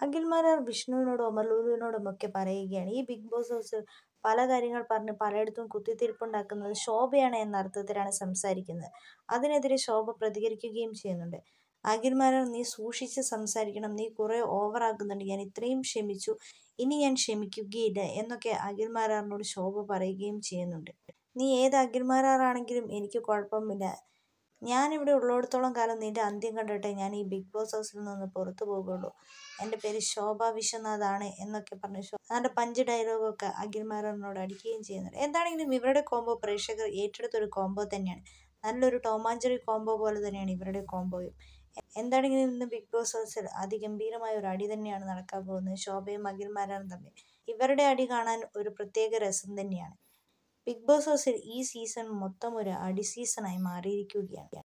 അഖിൽമാരാർ വിഷ്ണുവിനോടും അമർലുലുവിനോടുമൊക്കെ പറയുകയാണ് ഈ big boss ഹൗസിൽ പല കാര്യങ്ങൾ പറഞ്ഞ് പലയിടത്തും കുത്തിത്തിരിപ്പുണ്ടാക്കുന്നത് ശോഭയാണ് എന്ന അർത്ഥത്തിലാണ് സംസാരിക്കുന്നത് അതിനെതിരെ ശോഭ പ്രതികരിക്കുകയും ചെയ്യുന്നുണ്ട് അഖിൽമാരാർ നീ സൂക്ഷിച്ച് സംസാരിക്കണം നീ കുറേ ഓവറാക്കുന്നുണ്ട് ഞാൻ ഇത്രയും ക്ഷമിച്ചു ഇനി ഞാൻ ക്ഷമിക്കുകയില്ല എന്നൊക്കെ അഖിൽമാരാറിനോട് ശോഭ പറയുകയും ചെയ്യുന്നുണ്ട് നീ ഏത് അഖിൽമാരാറാണെങ്കിലും എനിക്ക് കുഴപ്പമില്ല ഞാനിവിടെ ഉള്ളിടത്തോളം കാലം നിന്റെ അന്ത്യം കണ്ടിട്ടേ ഞാൻ ഈ ബിഗ് ബോസ് ഹൗസിൽ നിന്ന് പുറത്തു പോകുള്ളൂ എൻ്റെ പേര് ശോഭ വിശ്വനാഥ് ആണ് എന്നൊക്കെ പറഞ്ഞ് ശോ അതിൻ്റെ പഞ്ച് ഡയലോഗൊക്കെ അഖിൽമാരാറിനോട് അടിക്കുകയും ചെയ്യുന്നുണ്ട് എന്താണെങ്കിലും ഇവരുടെ കോംബോ പ്രേക്ഷകർ ഏറ്റെടുത്തൊരു കോംബോ തന്നെയാണ് നല്ലൊരു ടോമാഞ്ചറി കോംബോ പോലെ തന്നെയാണ് ഇവരുടെ കോംബോയും എന്താണെങ്കിലും ഇന്ന് ബിഗ് ബോസ് ഹൗസിൽ അതിഗംഭീരമായ ഒരു അടി തന്നെയാണ് നടക്കാൻ പോകുന്നത് ശോഭയും അഖിൽമാരാറും തമ്മിൽ ഇവരുടെ അടി കാണാൻ ഒരു പ്രത്യേക രസം തന്നെയാണ് ബിഗ് ബോസ് ഹൗസിൽ ഈ സീസൺ മൊത്തം ഒരു അടി സീസണായി മാറിയിരിക്കുകയാണ്